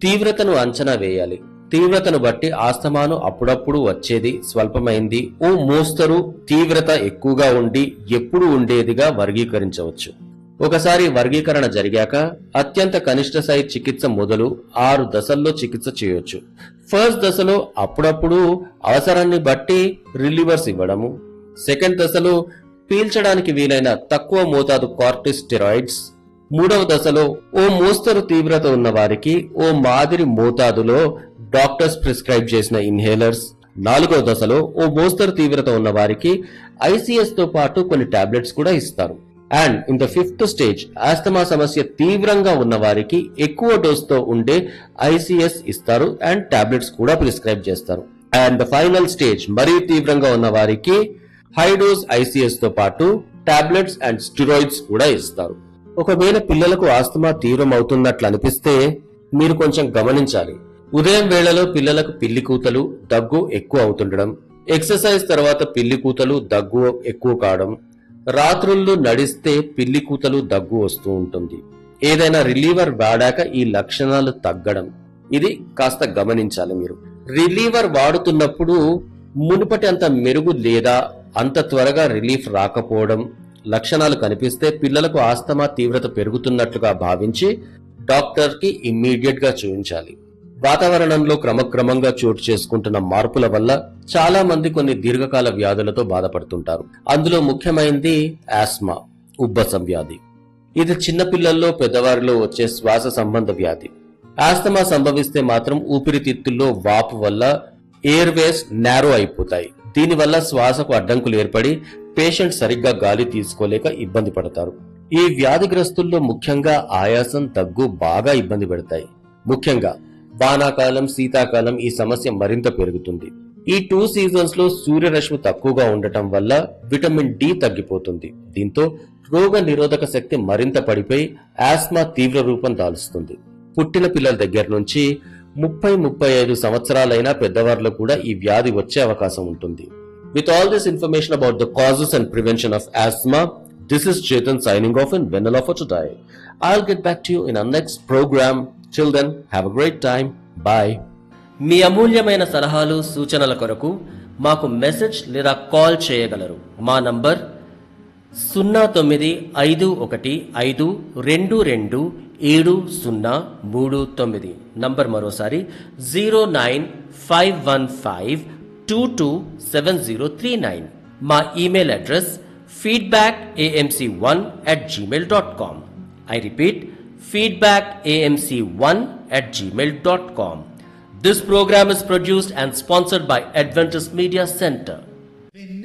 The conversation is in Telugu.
తీవ్రతను అంచనా వేయాలి తీవ్రతను బట్టి ఆస్తమాను అప్పుడప్పుడు వచ్చేది స్వల్పమైంది ఓ మోస్తరు తీవ్రత ఎక్కువగా ఉండి ఎప్పుడు ఉండేదిగా వర్గీకరించవచ్చు ఒకసారి వర్గీకరణ జరిగాక అత్యంత కనిష్ట స్థాయి చికిత్స మొదలు ఆరు దశల్లో చికిత్స చేయొచ్చు ఫస్ట్ దశలో అప్పుడప్పుడు అవసరాన్ని బట్టి రిలీవర్స్ ఇవ్వడము సెకండ్ దశలో పీల్చడానికి వీలైన తక్కువ మోతాదు కార్టిస్టెరాయిడ్స్ మూడవ దశలో ఓ మోస్తరు తీవ్రత ఉన్న వారికి ఓ మాదిరి మోతాదులో డాక్టర్స్ ప్రిస్క్రైబ్ చేసిన ఇన్హేలర్స్ నాలుగవ దశలో ఓ మోస్తరు తీవ్రత ఉన్న వారికి ఐసీఎస్ తో పాటు కొన్ని టాబ్లెట్స్ కూడా ఇస్తారు and in the fifth stage asthma సమస్య తీవ్రంగా ఉన్న వారికి ఎక్కువ డోస్ తో ఉండే ఐసీఎస్ ఇస్తారు అండ్ టాబ్లెట్స్ కూడా ప్రిస్క్రైబ్ చేస్తారు అండ్ ద ఫైనల్ స్టేజ్ మరీ తీవ్రంగా ఉన్న వారికి హై డోస్ ఐసీఎస్ తో పాటు టాబ్లెట్స్ అండ్ స్టిరాయిడ్స్ కూడా ఇస్తారు ఒకవేళ పిల్లలకు ఆస్తమా తీవ్రం అవుతున్నట్లు అనిపిస్తే మీరు కొంచెం గమనించాలి ఉదయం వేళలో పిల్లలకు పిల్లి కూతలు దగ్గు ఎక్కువ అవుతుండడం ఎక్సర్సైజ్ తర్వాత పిల్లి కూతలు దగ్గు ఎక్కువ కావడం రాత్రుళ్ళు నడిస్తే పిల్లి కూతలు దగ్గు వస్తూ ఉంటుంది ఏదైనా రిలీవర్ వాడాక ఈ లక్షణాలు తగ్గడం ఇది కాస్త గమనించాలి మీరు రిలీవర్ వాడుతున్నప్పుడు మునుపటి అంత మెరుగు లేదా అంత త్వరగా రిలీఫ్ రాకపోవడం లక్షణాలు కనిపిస్తే పిల్లలకు ఆస్తమా తీవ్రత పెరుగుతున్నట్లుగా భావించి డాక్టర్ కి ఇమ్మీడియట్ గా చూపించాలి వాతావరణంలో క్రమక్రమంగా చోటు చేసుకుంటున్న మార్పుల వల్ల చాలా మంది కొన్ని దీర్ఘకాల వ్యాధులతో బాధపడుతుంటారు అందులో ముఖ్యమైనది ఆస్మా ఉబ్బసం వ్యాధి ఇది చిన్నపిల్లల్లో పెద్దవారిలో వచ్చే శ్వాస సంబంధ వ్యాధి ఆస్తమా సంభవిస్తే మాత్రం ఊపిరితిత్తుల్లో వాపు వల్ల ఎయిర్వేస్ నేరో అయిపోతాయి దీనివల్ల శ్వాసకు అడ్డంకులు ఏర్పడి పేషెంట్ సరిగ్గా గాలి తీసుకోలేక ఇబ్బంది పడతారు ఈ వ్యాధిగ్రస్తుల్లో ముఖ్యంగా ఆయాసం దగ్గు బాగా ఇబ్బంది పెడతాయి ముఖ్యంగా వానాకాలం శీతాకాలం ఈ సమస్య మరింత పెరుగుతుంది ఈ టూ సీజన్స్ లో సూర్యరశ్మి తక్కువగా ఉండటం వల్ల విటమిన్ డి తగ్గిపోతుంది దీంతో రోగ నిరోధక శక్తి మరింత పడిపోయి ఆస్మా తీవ్ర రూపం దాల్చుతుంది పుట్టిన పిల్లల దగ్గర నుంచి ముప్పై ముప్పై ఐదు సంవత్సరాలైన పెద్దవారిలో కూడా ఈ వ్యాధి వచ్చే అవకాశం ఉంటుంది with all this information about the causes and prevention of asthma this is Chetan signing off in Vennela of today I'll get back to you in our next program chill then have a great time bye మీ అమూల్యమైన సలహాలు సూచనల కొరకు మాకు మెసేజ్ లేదా కాల్ చేయగలరు మా నంబర్ సున్నా తొమ్మిది ఐదు ఒకటి ఐదు రెండు రెండు ఏడు సున్నా మూడు తొమ్మిది నంబర్ మరోసారి zero nine five one five two two seven zero three nine మా email address feedback AMC one at Gmail dot com I repeat feedback amc1 at gmail.com. This program is produced and sponsored by Adventist Media Center.